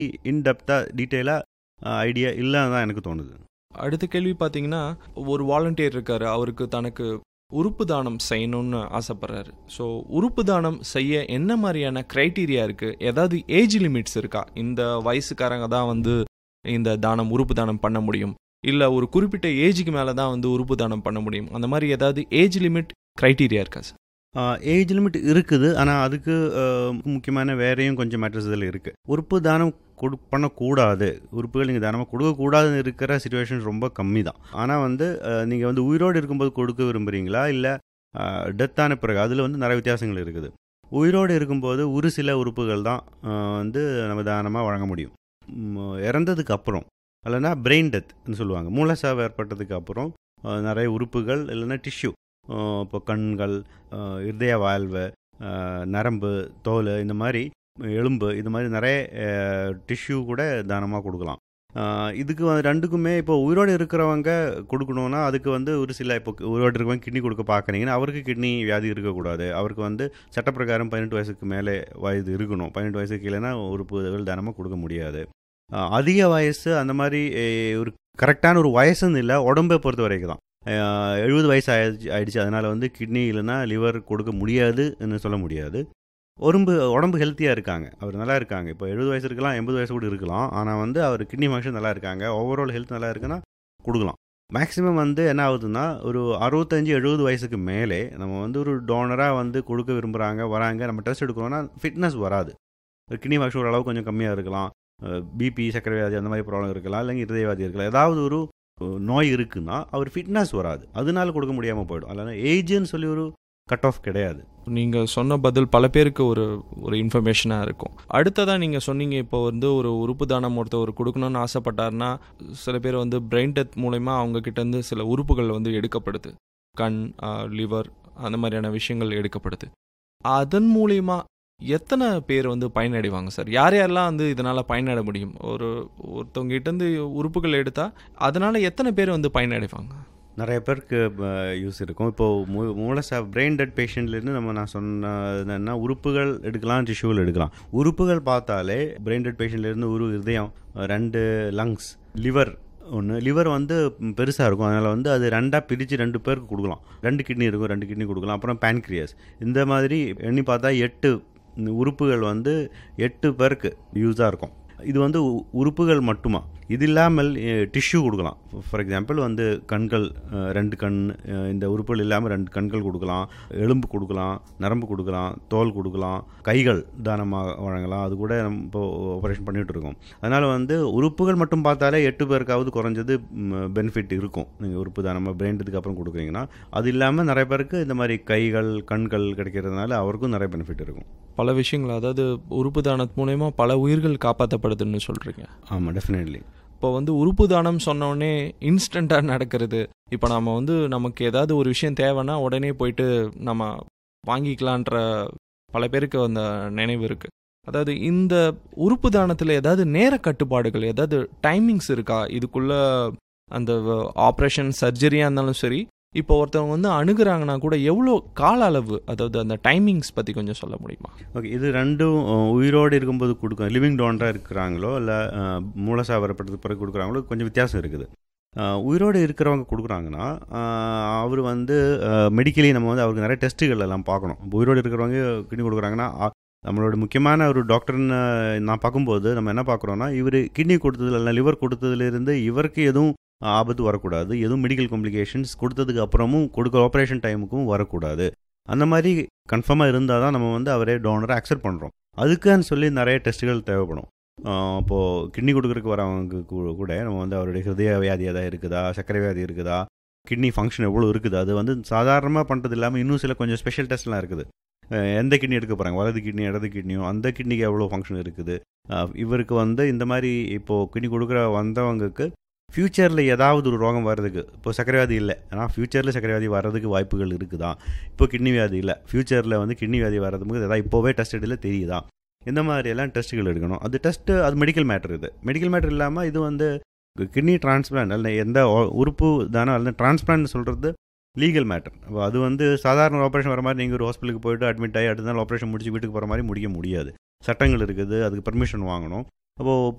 இன்டெப்த்தாக டீட்டெயிலாக ஐடியா இல்லைன்னு தான் எனக்கு தோணுது அடுத்த கேள்வி பார்த்தீங்கன்னா ஒரு வாலண்டியர் இருக்காரு அவருக்கு தனக்கு உறுப்பு தானம் செய்யணும்னு ஆசைப்படுறாரு ஸோ உறுப்பு தானம் செய்ய என்ன மாதிரியான க்ரைட்டீரியா இருக்குது ஏதாவது ஏஜ் லிமிட்ஸ் இருக்கா இந்த வயசுக்காரங்க தான் வந்து இந்த தானம் உறுப்பு தானம் பண்ண முடியும் இல்லை ஒரு குறிப்பிட்ட ஏஜுக்கு மேலே தான் வந்து உறுப்பு தானம் பண்ண முடியும் அந்த மாதிரி ஏதாவது ஏஜ் லிமிட் க்ரைட்டீரியா இருக்கா சார் ஏஜ் லிமிட் இருக்குது ஆனால் அதுக்கு அஹ், முக்கியமான வேறையும் கொஞ்சம் மேட்டர்ஸ் இதில் இருக்குது உறுப்பு தானம் கொடு பண்ணக்கூடாது உறுப்புகள் நீங்கள் தானமாக கொடுக்கக்கூடாதுன்னு இருக்கிற சுச்சுவேஷன் ரொம்ப கம்மி தான் ஆனால் வந்து நீங்கள் வந்து உயிரோடு இருக்கும்போது கொடுக்க விரும்புகிறீங்களா இல்லை டெத் ஆன பிறகு அதில் வந்து நிறைய வித்தியாசங்கள் இருக்குது உயிரோடு இருக்கும்போது ஒரு சில உறுப்புகள் தான் அஹ், வந்து நம்ம தானமாக வழங்க முடியும் ம், இறந்ததுக்கு அப்புறம் இல்லைன்னா பிரெயின் டெத்னு சொல்லுவாங்க மூலசாவு ஏற்பட்டதுக்கு அப்புறம் அஹ், நிறைய உறுப்புகள் இல்லைன்னா டிஷ்யூ இப்போ கண்கள் அஹ், இருதய வாழ்வு அஹ், நரம்பு தோல் இந்த மாதிரி எலும்பு இது மாதிரி நிறைய டிஷ்யூ கூட தானமாக கொடுக்கலாம் அஹ், இதுக்கு வந்து ரெண்டுக்குமே இப்போ உயிரோடு இருக்கிறவங்க கொடுக்கணுன்னா அதுக்கு வந்து ஒரு சில இப்போ உயிரோடு இருக்கிறவங்க கிட்னி கொடுக்க பார்க்குறீங்கன்னா அவருக்கு கிட்னி வியாதி இருக்கக்கூடாது அவருக்கு வந்து சட்டப்பிரகாரம் பதினெட்டு வயசுக்கு மேலே வயது இருக்கணும் பதினெட்டு வயசுக்கு கீழேனா உறுப்புகள் தானமாக கொடுக்க முடியாது அஹ், அதிக வயசு அந்த மாதிரி அஹ், ஒரு கரெக்டான ஒரு வயசுன்னு இல்லை உடம்பை பொறுத்த வரைக்கும் தான் எழுபது வயசு ஆயிடுச்சு ஆயிடுச்சு அதனால் வந்து கிட்னி இல்லைன்னா லிவர் கொடுக்க முடியாதுன்னு சொல்ல முடியாது உடம்பு உடம்பு ஹெல்த்தியாக இருக்காங்க அவர் நல்லா இருக்காங்க இப்போ எழுபது வயசு இருக்கலாம் எண்பது வயசு கூட இருக்கலாம் ஆனால் வந்து அவர் கிட்னி ஃபங்க்ஷன் நல்லா இருக்காங்க ஓவரால் ஹெல்த் நல்லா இருக்குன்னா கொடுக்கலாம் மேக்ஸிமம் வந்து என்ன ஆகுதுன்னா ஒரு அறுபத்தஞ்சு எழுபது வயசுக்கு மேலே நம்ம வந்து ஒரு டோனராக வந்து கொடுக்க விரும்புகிறாங்க வராங்க நம்ம டெஸ்ட் எடுக்கிறோன்னா ஃபிட்னஸ் வராது கிட்னி ஃபங்க்ஷன் ஓரளவு கொஞ்சம் கம்மியாக இருக்கலாம் பிபி சர்க்கரை வியாதி அந்த மாதிரி ப்ராப்ளம் இருக்கலாம் இல்லைங்க இருதயவாதி இருக்கலாம் ஏதாவது ஒரு நோய் இருக்குன்னா அவர் ஃபிட்னஸ் வராது அதனால கொடுக்க முடியாமல் போயிடும் அதனால் ஏஜ்னு சொல்லி ஒரு கட் ஆஃப் கிடையாது நீங்கள் சொன்ன பதில் பல பேருக்கு ஒரு ஒரு இன்ஃபர்மேஷனாக இருக்கும் அடுத்ததாக நீங்கள் சொன்னீங்க இப்போ வந்து ஒரு உறுப்பு தானம் ஒருத்தவர் கொடுக்கணும்னு ஆசைப்பட்டாருன்னா சில பேர் வந்து பிரெயின் டெத் மூலயமா அவங்க கிட்டேருந்து சில உறுப்புகள் வந்து எடுக்கப்படுது கண் லிவர் அந்த மாதிரியான விஷயங்கள் எடுக்கப்படுது அதன் மூலியமா எத்தனை பேர் வந்து பயனடைவாங்க சார் யார் யாரெல்லாம் வந்து இதனால் பயனட முடியும் ஒரு ஒருத்தவங்க கிட்டேருந்து உறுப்புகள் எடுத்தால் அதனால் எத்தனை பேர் வந்து பயனடைவாங்க நிறைய பேருக்கு யூஸ் இருக்கும் இப்போது மூ மூலசா பிரெயின் டெட் பேஷண்ட்லேருந்து நம்ம நான் சொன்ன என்னென்னா உறுப்புகள் எடுக்கலாம் டிஷ்யூகள் எடுக்கலாம் உறுப்புகள் பார்த்தாலே பிரெயின் டெட் பேஷண்ட்லேருந்து ஒரு இதயம் ரெண்டு லங்ஸ் லிவர் ஒன்று லிவர் வந்து பெருசாக இருக்கும் அதனால் வந்து அது ரெண்டாக பிரித்து ரெண்டு பேருக்கு கொடுக்கலாம் ரெண்டு கிட்னி இருக்கும் ரெண்டு கிட்னி கொடுக்கலாம் அப்புறம் பேன்க்ரியஸ் இந்த மாதிரி எண்ணி பார்த்தா எட்டு உறுப்புகள் வந்து எட்டு பேருக்கு யூஸாக இருக்கும் இது வந்து உ- உறுப்புகள் மட்டுமா இது இல்லாமல் டிஷ்யூ கொடுக்கலாம் ஃபார் எக்ஸாம்பிள் வந்து கண்கள் அஹ், ரெண்டு கண் அஹ், இந்த உறுப்புகள் இல்லாமல் ரெண்டு கண்கள் கொடுக்கலாம் எலும்பு கொடுக்கலாம் நரம்பு கொடுக்கலாம் தோல் கொடுக்கலாம் கைகள் தானமாக வழங்கலாம் அது கூட நம்ம இப்போ ஆப்ரேஷன் பண்ணிகிட்டு இருக்கோம் அதனால் வந்து உறுப்புகள் மட்டும் பார்த்தாலே எட்டு பேருக்காவது குறைஞ்சது பெனிஃபிட் இருக்கும் நீங்கள் உறுப்பு தானமாக பிரெயின்டுக்கு அப்புறம் கொடுக்குறீங்கன்னா அது இல்லாமல் நிறைய பேருக்கு இந்த மாதிரி கைகள் கண்கள் கிடைக்கிறதுனால அவருக்கும் நிறைய பெனிஃபிட் இருக்கும் பல விஷயங்கள் அதாவது உறுப்பு தானத்து மூலயமா பல உயிர்கள் காப்பாற்றப்படுதுன்னு சொல்கிறீங்க ஆமாம் டெஃபினெட்லி இப்போ வந்து உறுப்பு தானம் சொன்னோடனே இன்ஸ்டண்ட்டாக நடக்கிறது இப்போ நம்ம வந்து நமக்கு ஏதாவது ஒரு விஷயம் தேவைன்னா உடனே போயிட்டு நம்ம வாங்கிக்கலான்ற பல பேருக்கு அந்த நினைவு இருக்குது அதாவது இந்த உறுப்பு தானத்தில் ஏதாவது நேர கட்டுப்பாடுகள் ஏதாவது டைமிங்ஸ் இருக்கா இதுக்குள்ள அந்த ஆப்ரேஷன் சர்ஜரியாக இருந்தாலும் சரி இப்போ ஒருத்தவங்க வந்து அணுகுறாங்கன்னா கூட எவ்வளோ கால அளவு அதாவது அந்த டைமிங்ஸ் பற்றி கொஞ்சம் சொல்ல முடியுமா ஓகே இது ரெண்டும் அஹ், உயிரோடு இருக்கும்போது கொடுக்கும் லிவிங் டோனராக இருக்கிறாங்களோ இல்லை மூலசாவரப்பட்டதுக்கு பிறகு கொடுக்குறாங்களோ கொஞ்சம் வித்தியாசம் இருக்குது அஹ், உயிரோடு இருக்கிறவங்க கொடுக்குறாங்கன்னா அவர் வந்து மெடிக்கலி நம்ம வந்து அவருக்கு நிறைய டெஸ்ட்டுகள் எல்லாம் பார்க்கணும் இப்போ உயிரோடு இருக்கிறவங்க கிட்னி கொடுக்குறாங்கன்னா அ- நம்மளோட முக்கியமான ஒரு டாக்டர்னு நான் பார்க்கும்போது நம்ம என்ன பார்க்குறோன்னா இவர் கிட்னி கொடுத்ததுல இல்லை லிவர் கொடுத்ததுலேருந்து இவருக்கு எதுவும் ஆபத்து வரக்கூடாது எதுவும் மெடிக்கல் காம்ப்ளிகேஷன்ஸ் கொடுத்ததுக்கு அப்புறமும் கொடுக்குற ஆப்ரேஷன் டைமுக்கும் வரக்கூடாது அந்த மாதிரி கன்ஃபார்மாக இருந்தால் தான் நம்ம வந்து அவரே டோனரை அக்செப்ட் பண்ணுறோம் அதுக்குன்னு சொல்லி நிறைய டெஸ்ட்டுகள் தேவைப்படும் ஆஹ் அப்போது கிட்னி கொடுக்குறதுக்கு வரவங்க கூ- கூட நம்ம வந்து அவருடைய ஹிருதய வியாதி எதாவது இருக்குதா சர்க்கரை வியாதி இருக்குதா கிட்னி ஃபங்க்ஷன் எவ்வளோ இருக்குது அது வந்து சாதாரணமாக பண்ணுறது இல்லாமல் இன்னும் சில கொஞ்சம் ஸ்பெஷல் டெஸ்ட்லாம் இருக்குது அஹ் எந்த கிட்னி எடுக்க போகிறாங்க வலது கிட்னி இடது கிட்னியும் அந்த கிட்னிக்கு எவ்வளோ ஃபங்க்ஷன் இருக்குது அஹ் இவருக்கு வந்து இந்த மாதிரி இப்போது கிட்னி கொடுக்குற வந்தவங்களுக்கு ஃப்யூச்சரில் ஏதாவது ஒரு ரோகம் வர்றதுக்கு இப்போ சர்க்கரை வியாதி இல்லை ஆனால் ஃப்யூச்சரில் சர்க்கரை வியாதி வர்றதுக்கு வாய்ப்புகள் இருக்குதா இப்போ கிட்னி வியாதி இல்லை ஃப்யூச்சரில் வந்து கிட்னி வியாதி வர்றதுக்கு ஏதாவது இப்போவே டெஸ்ட் எடுல தெரியுதா இந்த மாதிரி எல்லாம் டெஸ்ட்டுகள் எடுக்கணும் அது டெஸ்ட்டு அது மெடிக்கல் மேட்டர் இது மெடிக்கல் மேட்டர் இல்லாமல் இது வந்து கிட்னி டிரான்ஸ்பிளான்ட் அல்ல எந்த ஒ- உறுப்பு தானோ அல்ல டிரான்ஸ்பிளான்ட் சொல்கிறது லீகல் மேட்டர் அப்போ அது வந்து சாதாரண ஆப்ரேஷன் வர மாதிரி நீங்கள் ஒரு ஹாஸ்பிட்டலுக்கு போயிட்டு அட்மிட் ஆகி அடுத்த நாள் ஆப்ரேஷன் முடிச்சு வீட்டுக்கு போகிற மாதிரி முடிக்க முடியாது சட்டங்கள் இருக்குது அதுக்கு பெர்மிஷன் வாங்கணும் அப்போது